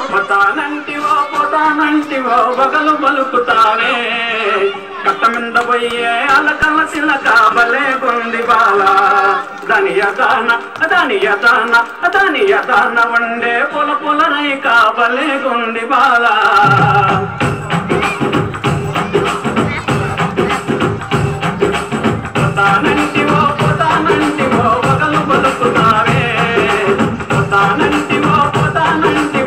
పోతానంటివో పోతానంటివో బగలు బలుకుతావే కట్ట మీద పోయే అలకల సిలక బలే గుంది బాల దాని యదాన దాని యదాన దాని యదాన వండే పొల పొలనై కాబలే గుంది బాల పోతానంటివో పోతానంటివో బగలు బలుకుతావే పోతానంటివో పోతానంటివో